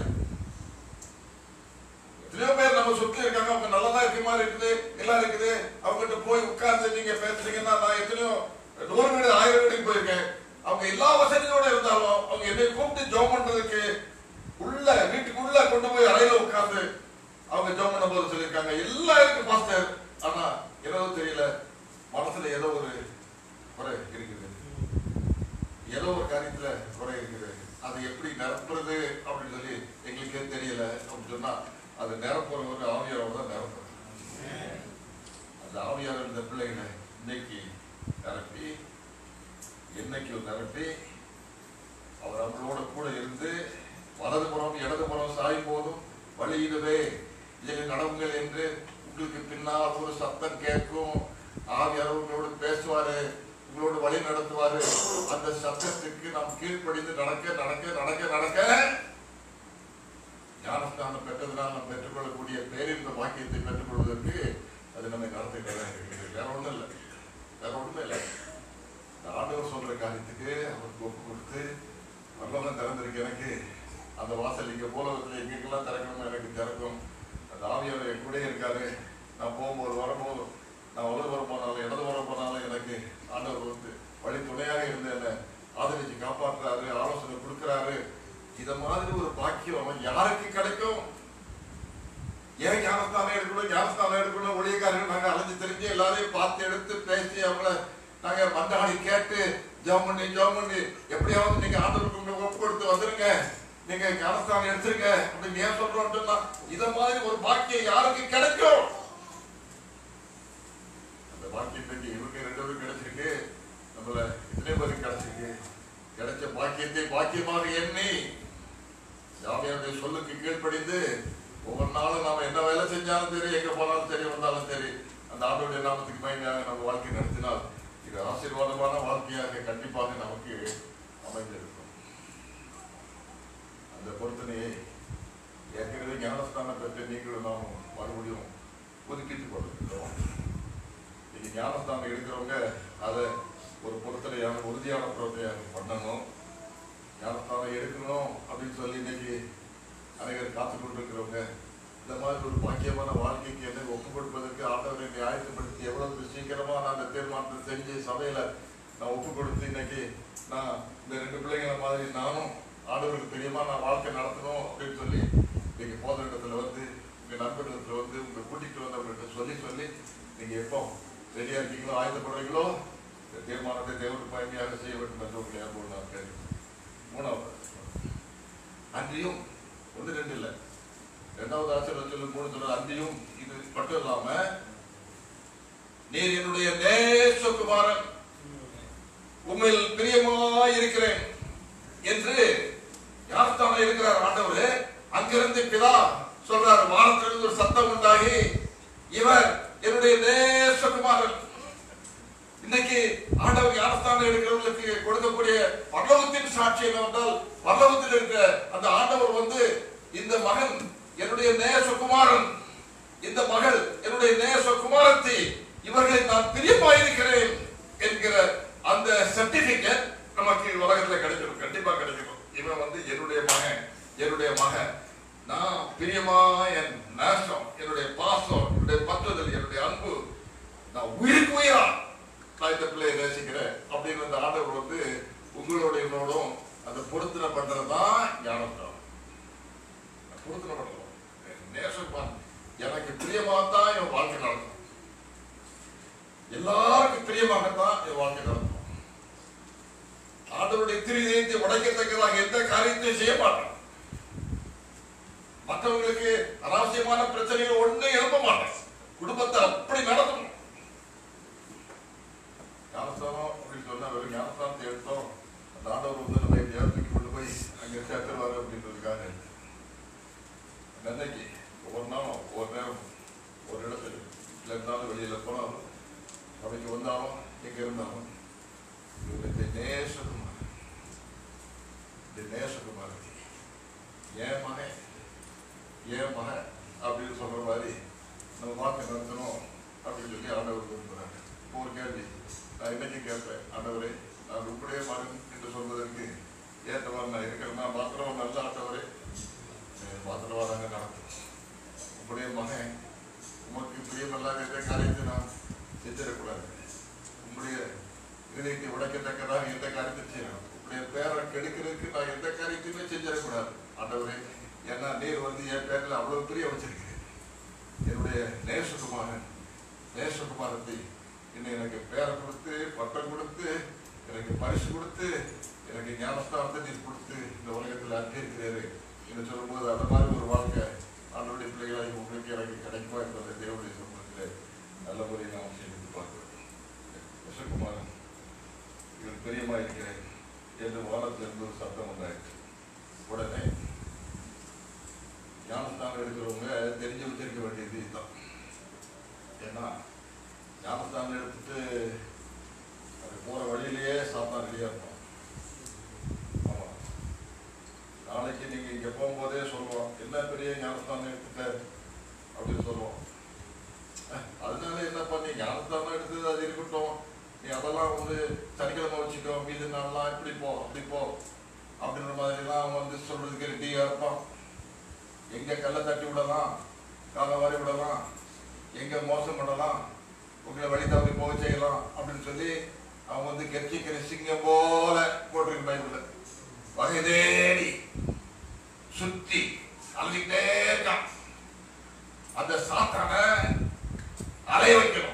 A: எத்தனையோ பேர் நம்ம சுத்தி இருக்காங்க அவங்க நல்லதா இருக்க மாதிரி இருக்குது எல்லாம் இருக்குது அவங்ககிட்ட போய் உட்கார்ந்து நீங்க பேசுறீங்கன்னா நான் எத்தனையோ நூறு வீடு ஆயிரம் வீடுக்கு போயிருக்கேன் அவங்க எல்லா வசதியோட இருந்தாலும் அவங்க என்னை கூப்பிட்டு ஜோம் பண்றதுக்கு உள்ள வீட்டுக்குள்ள கொண்டு போய் அறையில உட்கார்ந்து அவங்க ஜோம் பண்ண போது சொல்லியிருக்காங்க எல்லாம் இருக்கு பாஸ்டர் ஆனா என்னவோ தெரியல மனசுல ஏதோ ஒரு குறை இருக்குது ஏதோ ஒரு காரியத்துல குறை இருக்குது அதை எப்படி நிரப்புறது அப்படின்னு சொல்லி எங்களுக்கே தெரியல அப்படின்னு சொன்னா அது நிரப்புறவர் ஆவியாரோட தான் நிரப்புறது அந்த ஆவியார் இந்த பிள்ளைகளை இன்னைக்கு நிரப்பி என்னைக்கு நிரப்பி அவர் அவங்களோட கூட இருந்து வலதுபுறம் இடதுபுறம் சாயும் போதும் வழியிடுவே இதில் நடவுங்கள் என்று உங்களுக்கு பின்னால் ஒரு சத்தம் கேட்கும் ஆவியார் உங்களோடு பேசுவாரு உங்களோடு வழி நடத்துவாரு அந்த சத்தத்துக்கு நாம் கீழ்ப்படிந்து நடக்க நடக்க நடக்க நடக்க ஞானஸ்தானம் பெற்றதுனால் நாம் பெற்றுக்கொள்ளக்கூடிய பேரின்ப வாக்கியத்தை பெற்றுக்கொள்வதற்கு அது நம்மை நடத்துகிறதா இருக்கிறது வேற ஒண்ணும் இல்லை வேற ஒண்ணுமே இல்லை இந்த ஆண்டவர் சொல்ற காரியத்துக்கு அவருக்கு ஒப்பு கொடுத்து பரலோகம் திறந்திருக்கு எனக்கு அந்த வாசல் இங்க போலவத்தில் எங்கெங்கெல்லாம் திறக்கணும் எனக்கு திறக்கும் அந்த ஆவியார் என் கூட இருக்காரு நான் போகும்போது வரும்போது நான் வலது வர போனாலும் இடது வர போனாலும் எனக்கு ஆண்டவர் வந்து வழி துணையாக இருந்து என்னை ஆதரிச்சு காப்பாற்றுறாரு ஆலோசனை கொடுக்குறாரு இத மாதிரி ஒரு பாக்கியம் யாருக்கு கிடைக்கும் ஏன் ஞானஸ்தானம் எடுக்கணும் ஞானஸ்தானம் எடுக்கணும் ஊழியக்காரர்கள் நாங்க அலைஞ்சு தெரிஞ்சு எல்லாரையும் பார்த்து எடுத்து பேசி அவங்கள நாங்க மண்டாடி கேட்டு ஜெபம் பண்ணி ஜெபம் பண்ணி எப்படியாவது நீங்க ஆண்டவருக்கு உங்க ஒப்பு கொடுத்து வந்துருங்க நீங்க ஞானஸ்தானம் எடுத்துருங்க அப்படின்னு ஏன் சொல்றோம் சொன்னா இத மாதிரி ஒரு பாக்கியம் யாருக்கு கிடைக்கும் அந்த பாக்கியத்துக்கு இவங்க ரெண்டு பேரும் கிடைச்சிருக்கு நம்மள இத்தனை பேருக்கு கிடைச்சிருக்கு கிடைச்ச பாக்கியத்தை பாக்கியமாக எண்ணி ஜாமியாருடைய சொல்லுக்கு கீழ்ப்படிந்து ஒவ்வொரு நாளும் நாம என்ன வேலை செஞ்சாலும் சரி எங்க போனாலும் சரி வந்தாலும் சரி அந்த ஆண்டோடைய நாமத்துக்கு மகிமையாக நம்ம வாழ்க்கை நடத்தினால் இது ஆசீர்வாதமான வாழ்க்கையாக கண்டிப்பாக நமக்கு அமைந்திருக்கும் அந்த பொருத்தனையை ஏற்கனவே ஞானஸ்தானம் பெற்ற நீங்களும் நாம் மறுபடியும் ஒதுக்கிட்டு கொண்டிருக்கிறோம் இன்னைக்கு ஞானஸ்தானம் எடுக்கிறவங்க அதை ஒரு பொருத்தனையான உறுதியான பிரவர்த்தையாக பண்ணணும் ஞானஸ்தானம் எடுக்கணும் அப்படின்னு சொல்லி இன்னைக்கு அனைவரும் காத்து கொண்டிருக்கிறவங்க இந்த மாதிரி ஒரு பாக்கியமான வாழ்க்கைக்கு என்னை ஒப்பு கொடுப்பதற்கு ஆண்டவரை நியாயப்படுத்தி எவ்வளவு சீக்கிரமா நான் அந்த தீர்மானத்தை செஞ்சு சபையில நான் ஒப்பு கொடுத்து இன்னைக்கு நான் இந்த ரெண்டு பிள்ளைங்களை மாதிரி நானும் ஆண்டவருக்கு தெரியுமா நான் வாழ்க்கை நடத்தணும் அப்படின்னு சொல்லி நீங்க போத இடத்துல வந்து உங்க நண்பர்களிடத்துல வந்து உங்க கூட்டிட்டு வந்தவங்கள்ட்ட சொல்லி சொல்லி நீங்க எப்போ ரெடியா இருக்கீங்களோ ஆயத்தப்படுறீங்களோ இந்த தீர்மானத்தை தேவனுக்கு பயமையாக செய்ய வேண்டும் என்று உங்களை அன்போடு நான் கேட்கிறேன் மூணாவது அன்றியும் ஒன்று ரெண்டு இல்லை இரண்டாவது ஆசிரியர் சொல்லி மூணு சொல்ற அன்றியும் இது மட்டும் இல்லாம நீர் என்னுடைய நேசகுமாரன் உண்மையில் பிரியமாய் இருக்கிறேன் என்று யார்தான இருக்கிறார் ஆண்டவரே அங்கிருந்து பிதா சொல்றார் வானத்திலிருந்து ஒரு சத்தம் உண்டாகி இவர் என்னுடைய நேசகுமாரன் இன்னைக்கு ஆண்டவர் ஞானஸ்தானம் எடுக்கிறவர்களுக்கு கொடுக்கக்கூடிய பரலோகத்தின் சாட்சி என்னவென்றால் பரலோகத்தில் இருக்கிற அந்த ஆண்டவர் வந்து இந்த மகன் என்னுடைய நேசகுமாரன் இந்த மகள் என்னுடைய நேசகுமாரத்தி இவர்களை நான் பிரியமாயிருக்கிறேன் என்கிற அந்த சர்டிபிகேட் நமக்கு உலகத்துல கிடைச்சிடும் கண்டிப்பா கிடைச்சிடும் இவன் வந்து என்னுடைய மகன் என்னுடைய மகன் நான் பிரியமா என் நேசம் என்னுடைய பாசம் என்னுடைய பற்றுதல் என்னுடைய அன்பு நான் உயிருக்கு உயிரா நான் இந்த பிள்ளையை நேசிக்கிறேன் அப்படின்னு அந்த ஆண்டவர் வந்து உங்களோட என்னோடும் அந்த பொருத்தனை பண்றதுதான் ஞானஸ்தானம் பொருத்தனை பண்றோம் நேசம் எனக்கு பிரியமாகத்தான் என் வாழ்க்கை நடக்கும் எல்லாருக்கும் பிரியமாகத்தான் என் வாழ்க்கை நடக்கும் ஆண்டவருடைய திருதயத்தை உடைக்கத்தக்கதாக எந்த காரியத்தையும் செய்ய மாட்டேன் மற்றவங்களுக்கு அனாவசியமான பிரச்சனைகள் ஒண்ணு எழுப்ப மாட்டேன் குடும்பத்தை அப்படி நடத்தணும் ஞானஸ்தானம் அப்படின்னு சொன்னா வெறும் ஞானஸ்தானத்தை எடுத்தோம் அந்த ஆண்டவர் வந்து நம்ம எப்படியாவது தூக்கி கொண்டு போய் அங்க சேர்த்துருவாரு அப்படின்றதுக்காக இல்லை. அன்னைக்கு ஒவ்வொரு நாளும் ஒவ்வொரு நேரம் ஒரு இடத்துல வீட்டில் இருந்தாலும் வெளியில போனாலும் சபைக்கு வந்தாலும் எங்க இருந்தாலும் இவருக்கு நேசகுமார் இந்த நேசகுமார் ஏன் மகன் ஏன் மகன் அப்படின்னு சொல்ற மாதிரி நம்ம வாழ்க்கை நடத்தணும் அப்படின்னு சொல்லி ஆண்டவர் விரும்புகிறாங்க இப்போ ஒரு கேள்வி நான் இன்னைக்கு கேட்பேன் ஆண்டவரே நான் உங்களுடைய மகன் என்று சொல்வதற்கு ஏற்றவாறு நான் இருக்கிறேன்னா மாத்திரம் நல்ல ஆண்டவரே பாத்திரவாதாங்க நடக்கும் உங்களுடைய மகன் உமக்கு பிரியமில்லாத எந்த காரியத்தை நான் செஞ்சிடக்கூடாது உங்களுடைய இதயத்தை உடைக்கத்தக்கதாக எந்த காரியத்தை செய்யணும் உங்களுடைய பேரை கெடுக்கிறதுக்கு நான் எந்த காரியத்தையுமே செஞ்சிடக்கூடாது ஆண்டவரே ஏன்னா நீர் வந்து என் பேரில் அவ்வளவு பிரிய வச்சிருக்கிறேன் என்னுடைய நேசகுமாரன் நேசகுமாரத்தை இன்னும் எனக்கு பேரை கொடுத்து பட்டம் கொடுத்து எனக்கு பரிசு கொடுத்து எனக்கு ஞானஸ்தானத்தை நீர் கொடுத்து இந்த உலகத்தில் அனுப்பியிருக்கிறாரு என்று சொல்லும்போது அந்த மாதிரி ஒரு வாழ்க்கை ஆண்டவருடைய பிள்ளைகளாக உங்களுக்கு எனக்கு கிடைக்குமா என்பதை தேவனுடைய சமூகத்தில் நல்ல முறையில் நாம் சிந்தித்து பார்க்கிறோம் யசகுமாரன் இவர் பெரியமா இருக்கிறேன் என்று வானத்திலிருந்து ஒரு சத்தம் உண்டாயிற்று உடனே ஞானஸ்தானம் எடுக்கிறவங்க தெரிஞ்சு வச்சிருக்க வேண்டியது இதுதான் ஏன்னா ஞானஸ்தானம் எடுத்துட்டு அது போற வழியிலேயே சாத்தான் ரெடியா இருப்பான் ஆமா நாளைக்கு நீங்க இங்க போகும்போதே சொல்லுவோம் என்ன பெரிய ஞானஸ்தானம் எடுத்துட்ட அப்படின்னு சொல்லுவோம் அஹ், அதனால என்ன பண்ணி ஞானஸ்தானம் எடுத்தது அது இருக்கட்டும் நீ அதெல்லாம் வந்து சனிக்கிழமை வச்சுக்கோ மீது நாள்லாம் இப்படி போ அப்படி போ அப்படின்ற மாதிரிலாம் அவன் வந்து சொல்றதுக்கு ரெடியா இருப்பான் எங்க கல்லை தட்டி விடலாம் காலை வாரி விடலாம் எங்க மோசம் பண்ணலாம் உங்களை வழி தவறி போக செய்யலாம் அப்படின்னு சொல்லி அவன் வந்து கெர்ச்சிக்கிற சிங்கம் போல போட்டிருக்கு பைபிள்ல வகை தேடி சுத்தி அழுதுகிட்டே இருக்கான் அந்த சாத்தான அலைய வைக்கணும்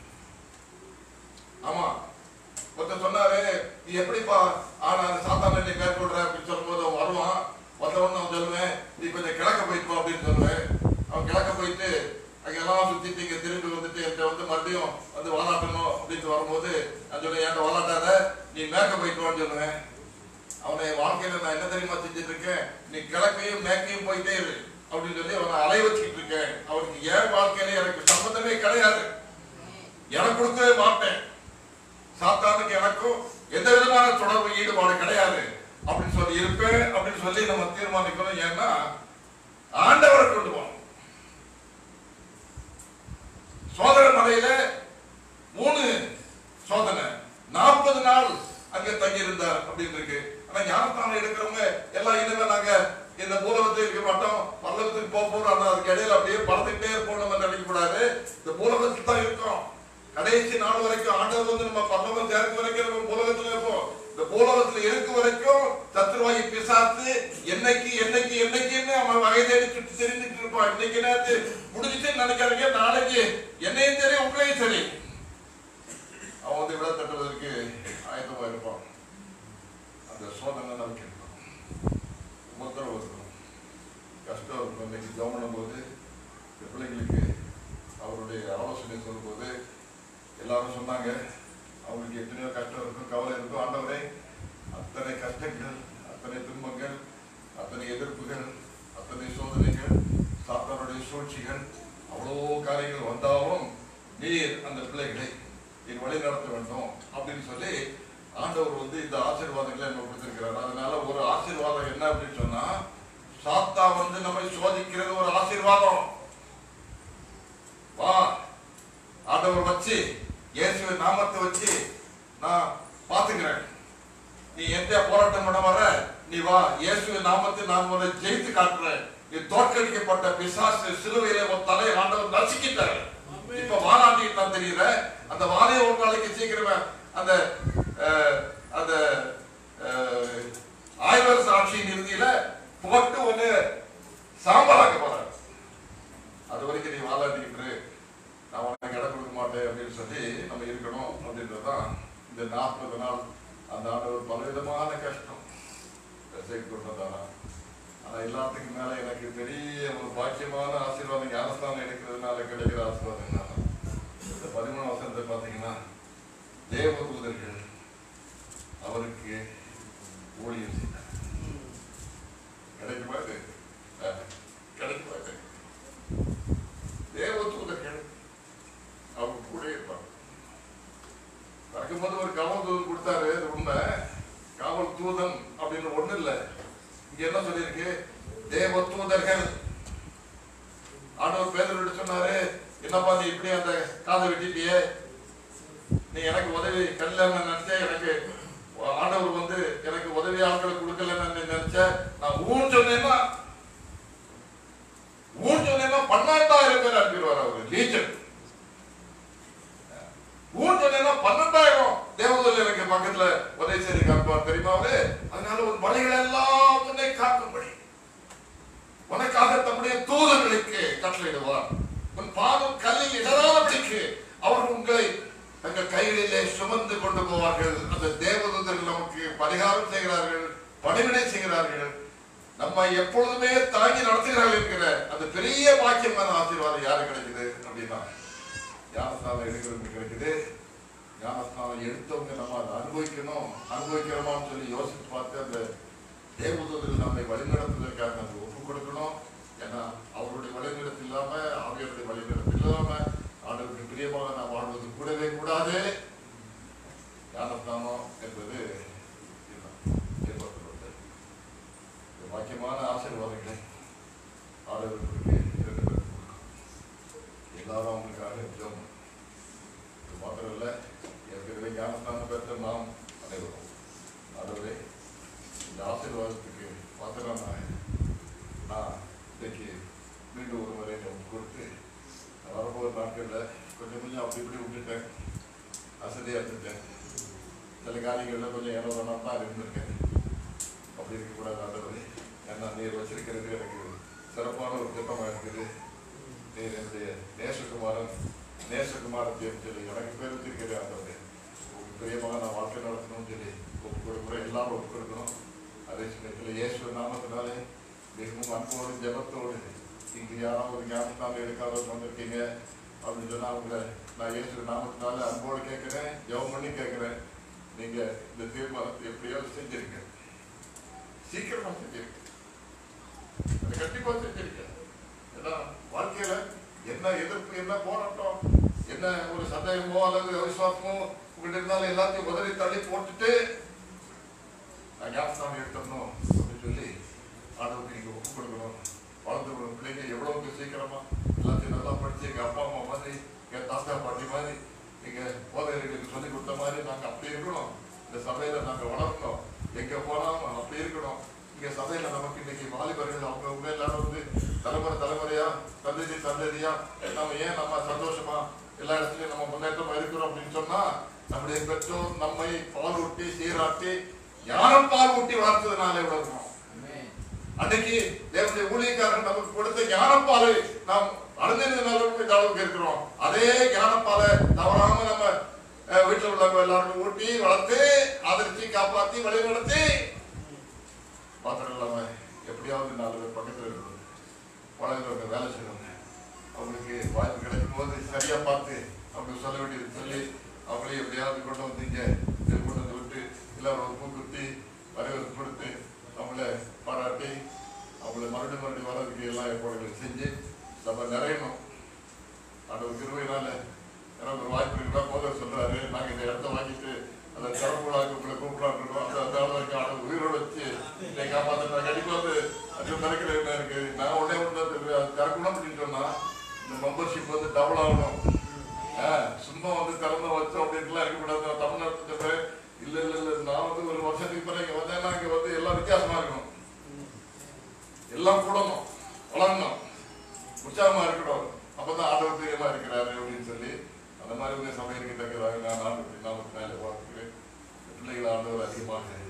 A: ஆமா ஒருத்தர் சொன்னாரு நீ எப்படிப்பா ஆனா அந்த சாத்தான நீ மேற்கொள்ற அப்படின்னு சொல்லும்போது அவன் வருவான் வந்தவொன்னு அவன் சொல்லுவேன் நீ கொஞ்சம் கிழக்க போயிட்டு போ அப்படின்னு சொல்லுவேன் அவன் கிழக்க போயிட்டு அங்கெல்லாம் சுத்திட்டு இங்க திரும்பி வந்துட்டு என்கிட்ட வந்து மறுபடியும் வந்து வாலாட்டணும் அப்படின்னு வரும்போது நான் சொல்லுவேன் என்கிட்ட வாலாட்டாத நீ மேற்க போயிட்டு வான்னு சொல்லுவேன் அவனை வாழ்க்கையில நான் என்ன தெரியுமா செஞ்சுட்டு இருக்கேன் நீ கிழக்கையும் மேற்கையும் போயிட்டே இரு அப்படின்னு சொல்லி அவனை அலைய வச்சுக்கிட்டு இருக்கேன் அவனுக்கு ஏன் வாழ்க்கையில எனக்கு சம்பந்தமே கிடையாது எனக்கு கொடுக்கவே மாட்டேன் சாத்தானுக்கு எனக்கும் எந்த விதமான தொடர்பு ஈடுபாடு கிடையாது அப்படின்னு சொல்லி இருப்பேன் அப்படின்னு சொல்லி நம்ம தீர்மானிக்கணும் ஏன்னா ஆண்டவரை கொண்டு போகணும் சோதனை மலையில மூணு சோதனை நாற்பது நாள் அங்க தங்கி இருந்தார் அப்படின்னு இருக்கு ஆனா ஞானஸ்தானம் எடுக்கிறவங்க எல்லாம் இனிமே நாங்க இந்த பூலகத்தில் இருக்க மாட்டோம் பல்லவத்துக்கு போக போறோம் ஆனா அதுக்கு இடையில அப்படியே பறந்துகிட்டே இருப்போம் நம்ம நினைக்க கூடாது இந்த பூலகத்தில் தான் இருக்கோம் கடைசி நாள் வரைக்கும் ஆண்டவர் வந்து நம்ம பல்லவம் சேர்க்க வரைக்கும் நம்ம பூலகத்துல இருப்போம் இந்த பூலகத்துல இருக்க வரைக்கும் சத்ருவாயி பிசாசு என்னைக்கு என்னைக்கு என்னைக்குன்னு அவன் வகை தேடி சுற்றி தெரிஞ்சுட்டு இருப்பான் இன்னைக்கு நேரத்து முடிஞ்சுச்சுன்னு நினைக்காதீங்க நாளைக்கு என்னையும் சரி உங்களையும் சரி அவன் வந்து விட தட்டுவதற்கு ஆயத்தமா இருப்பான் அந்த சோதனை நமக்கு இருக்கும் உபத்திரம் இருக்கும் கஷ்டம் இருக்கும் இன்னைக்கு ஜோமனும் போது இந்த பிள்ளைங்களுக்கு அவருடைய ஆலோசனை சொல்லும்போது எல்லாரும் சொன்னாங்க அவங்களுக்கு எத்தனையோ கஷ்டம் இருக்கும் கவலை இருக்கும் ஆண்டவரே அத்தனை கஷ்டங்கள் அத்தனை துன்பங்கள் அத்தனை எதிர்ப்புகள் அத்தனை சோதனைகள் சாத்தானுடைய சூழ்ச்சிகள் அவ்வளோ காரியங்கள் வந்தாலும் நீர் அந்த பிள்ளைகளை நீர் வழி நடத்த வேண்டும் அப்படின்னு சொல்லி ஆண்டவர் வந்து இந்த ஆசீர்வாதங்களை நம்ம கொடுத்திருக்கிறார் அதனால ஒரு ஆசீர்வாதம் என்ன அப்படின்னு சொன்னா சாத்தா வந்து நம்மை சோதிக்கிறது ஒரு ஆசீர்வாதம் வா ஆண்டவர் வச்சு இயேசுவின் நாமத்தை வச்சு நான் பாத்துக்கிறேன் நீ எந்த போராட்டம் பண்ண வர நீ வா இயேசுவின் நாமத்தை நான் உன்னை ஜெயித்து காட்டுறேன் நீ தோற்கடிக்கப்பட்ட பிசாசு சிலுவையில உன் தலையை ஆண்டவர் நசுக்கிட்டாரு இப்ப வாலாண்டிட்டு நான் தெரியல அந்த வாழைய ஒரு நாளைக்கு சீக்கிரமே அந்த அஹ், அந்த அஹ், ஆய்வர் சாட்சியின் இறுதியில போட்டு ஒண்ணு சாம்பலாக்க போறாரு அது வரைக்கும் நீ தான் இந்த நாற்பது நாள் அந்த ஆண்டவர் பலவிதமான கஷ்டம் கஷ்டம் கொண்டு வந்தாரா ஆனா எல்லாத்துக்கும் மேல எனக்கு பெரிய ஒரு பாக்கியமான ஆசீர்வாதம் ஞானஸ்தானம் எடுக்கிறதுனால கிடைக்கிற ஆசீர்வாதம் என்னன்னா இந்த பதிமூணு வசனத்தை பார்த்தீங்கன்னா தேவதூதர்கள் அவருக்கு ஊழியம் செய்தார் கிடைக்குமா இது அஹ், கிடைக்குமா இது தேவதூதர்கள் அவங்க கூட இருப்பாங்க பிறக்கும்போது ஒரு காவல் தூதன் கொடுத்தாரு அது உண்மை காவல் தூதன் அப்படின்னு ஒண்ணு இல்ல இங்க என்ன சொல்லியிருக்கு தேவ தூதர்கள் ஆண்டவர் பேதரோட சொன்னாரு என்னப்பா நீ இப்படி அந்த காதை வெட்டிட்டியே நீ எனக்கு உதவி கல்லன்னு நினைச்ச எனக்கு ஆண்டவர் வந்து எனக்கு உதவி ஆட்களை கொடுக்கலன்னு நினைச்ச நான் ஊன் சொன்னேன்னா ஊன் சொன்னேன்னா பன்னெண்டாயிரம் பேர் அனுப்பிடுவார் அவரு லீச்சர் ஊன் சொன்னேன்னா பன்னெண்டாயிரம் தேவதூதர் எனக்கு பக்கத்துல உதவி செய்து காப்பார் தெரியுமா அவரு அதனால உன் வழிகள் எல்லாம் உன்னை காக்கும்படி உனக்காக தம்முடைய தூதர்களுக்கு கட்டளையிடுவார் உன் பாதம் கல்லில் இடராதபடிக்கு அவர் உங்களை தங்கள் கைகளிலே சுமந்து கொண்டு போவார்கள் அந்த தேவதூதர்கள் நமக்கு பரிகாரம் செய்கிறார்கள் பணிவிடை செய்கிறார்கள் நம்ம எப்பொழுதுமே தாங்கி நடத்துகிறார்கள் என்கிற அந்த பெரிய பாக்கியமான ஆசீர்வாதம் யாரு கிடைக்குது அப்படின்னா ஞானஸ்தானம் எடுக்கிறவங்க கிடைக்குது ஞானஸ்தானம் எடுத்தவங்க நம்ம அதை அனுபவிக்கணும் அனுபவிக்கிறோமான்னு சொல்லி யோசிச்சு பார்த்து அந்த தேவதூதர்கள் நம்மை வழிநடத்துவதற்காக நம்ம ஒப்பு கொடுக்கணும் ஏன்னா அவருடைய வழிநடத்து இல்லாம ஆவியருடைய வழிநடத்து இல்லாம ஆண்டவருக்கு பிரியமாக நாம் வாழ்வது கூடவே கூடாது ஞானஸ்தானம் என்பது இதுதான். ஏற்பட்டுள்ளது. இந்த வாக்கியமான ஆசீர்வாதங்களை ஆண்டவருக்கு இரண்டு பேருக்கு கொடுக்கணும். எல்லாரும் அவங்களுக்காக ஜெபம் இது மாத்திரம் இல்லை ஏற்கனவே ஞானஸ்தானம் பெற்ற நாம் அனைவரும் ஆண்டவரே இந்த ஆசீர்வாதத்துக்கு பாத்திரமாக நான் இன்னைக்கு மீண்டும் ஒரு முறை நம்ம கொடுத்து நான் வரப்போகிற நாட்களில் கொஞ்சம் கொஞ்சம் அப்படி இப்படி விட்டுட்டேன் அசதியாக இருந்துட்டேன் சில காரியங்களில் கொஞ்சம் ஏனோ தான் இருந்திருக்கேன் அப்படி இருக்கக்கூடாது ஆண்டவரே ஏன்னா நீர் வச்சிருக்கிறது எனக்கு சிறப்பான ஒரு திட்டமாக இருக்குது நீர் என்னுடைய நேசகுமாரன் நேசகுமாரன் சொல்லி எனக்கு பேர் வச்சிருக்கிறது ஆண்டவரே உங்களுக்கு பிரியமாக நான் வாழ்க்கை நடத்தணும்னு சொல்லி ஒப்பு கொடுக்குறேன் எல்லாரும் ஒப்பு கொடுக்கணும் அதே சமயத்தில் இயேசு நாமத்தினாலே மிகவும் அன்போடு ஜெபத்தோடு இங்கு யாராவது ஒரு ஞாபகத்தால் எடுக்காத வந்திருக்கீங்க அப்படின்னு சொன்னா உங்களை நான் இயேசு நாமத்தினால அன்போடு கேட்கிறேன் ஜெபம் பண்ணி கேட்கிறேன் நீங்க இந்த தீர்மானத்தை எப்படியாவது செஞ்சிருக்க சீக்கிரமா செஞ்சிருக்க அதை கண்டிப்பா செஞ்சிருக்க ஏன்னா வாழ்க்கையில என்ன எதிர்ப்பு என்ன போராட்டம் என்ன ஒரு சந்தேகமோ அல்லது அவிசுவாசமோ உங்கள்கிட்ட இருந்தாலும் எல்லாத்தையும் உதறி தள்ளி போட்டுட்டு நான் ஞாபகம் எடுத்துடணும் அப்படின்னு சொல்லி ஆண்டவருக்கு நீங்க ஒப்பு கொடுக்கணும் வளர்ந்து வரும் பிள்ளைங்க எவ்வளவுக்கு சீக்கிரமா எல்லாத்தையும் நல்லா படிச்சு எங்க அப்பா அம்மா மாதிரி எங்க தாத்தா பாட்டி மாதிரி நீங்க போதைகளுக்கு சொல்லி கொடுத்த மாதிரி நாங்க அப்படி இருக்கணும் இந்த சபையில நாங்க வளரணும் எங்க போனாலும் அப்படி இருக்கணும் இங்க சபையில நமக்கு இன்னைக்கு வாலிபர்கள் அவங்க அவங்க எல்லாரும் வந்து தலைமுறை தலைமுறையா தந்ததி தந்ததியா நம்ம ஏன் நம்ம சந்தோஷமா எல்லா இடத்துலயும் நம்ம முன்னேற்றமா இருக்கிறோம் அப்படின்னு சொன்னா நம்முடைய பெற்றோர் நம்மை பால் ஊட்டி சீராட்டி ஞானம் பால் ஊட்டி வளர்த்ததுனால இவ்வளவு இருக்கணும் அன்னைக்கு தேவனுடைய ஊழியக்காரன் நமக்கு கொடுத்த ஞானப்பாலை நாம் அடைஞ்சதுனால இந்த அளவுக்கு இருக்கிறோம் அதே ஞானப்பாலை தவறாம நம்ம அஹ், வீட்டுல உள்ளவங்க எல்லாருக்கும் ஊட்டி வளர்த்து ஆதரிச்சு காப்பாத்தி வழி நடத்தி பாத்திரம் இல்லாம எப்படியாவது நாலு பேர் பக்கத்துல இருக்கணும் வளர்ந்தவங்க வேலை செய்யணும் அவங்களுக்கு வாய்ப்பு கிடைக்கும் போது சரியா பார்த்து அவங்க சொல்ல வேண்டியது சொல்லி அவங்களே எப்படியாவது கொண்டு வந்து இங்க இங்க கொண்டு வந்து விட்டு எல்லாரும் ஒரு பூ குத்தி வரவேற்பு கொடுத்து அவங்கள பாராட்டி அவங்கள மறுபடியும் மறுபடியும் வர்றதுக்கு எல்லா ஏற்பாடுகளும் செஞ்சு நம்ம நிறையணும் ஆண்டவர் கிருபையினால எனக்கு ஒரு வாய்ப்பு இருக்கா போத சொல்றாரு நாங்க இந்த இடத்த வாங்கிட்டு அந்த திறப்புலாக்கு உங்களை கூப்பிடலாம் இருக்கோம் அந்த அந்த ஆள் வரைக்கும் ஆண்டவர் உயிரோட வச்சு என்னை காப்பாற்ற கண்டிப்பா வந்து அது நடக்கிற என்ன இருக்கு நான் உடனே ஒன்று திறக்கணும் அப்படின்னு சொன்னா இந்த மெம்பர்ஷிப் வந்து டபுள் ஆகணும் ஆ, சும்மா வந்து திறந்து வச்சோம் அப்படின்ட்டுலாம் இருக்கக்கூடாது நான் தமிழ்நாட்டு சொல்றேன் இல்ல இல்ல இல்ல நான் வந்து ஒரு வருஷத்துக்கு பிறகு இங்க வந்தேன்னா இங்க வந்து எல்லாம் வித்தியாசமா இருக்கணும் எல்லாம் கூடணும் வளரணும் உற்சாகமா இருக்கணும் அப்பதான் ஆண்டவர் பிரியமா இருக்கிறாரு அப்படின்னு சொல்லி அந்த மாதிரி உங்க சபைக்கு தக்கதாக நான் ஆண்டு நாமத்தினால வாழ்த்துக்கிறேன் பிள்ளைகள் ஆண்டவர் அதிகமாக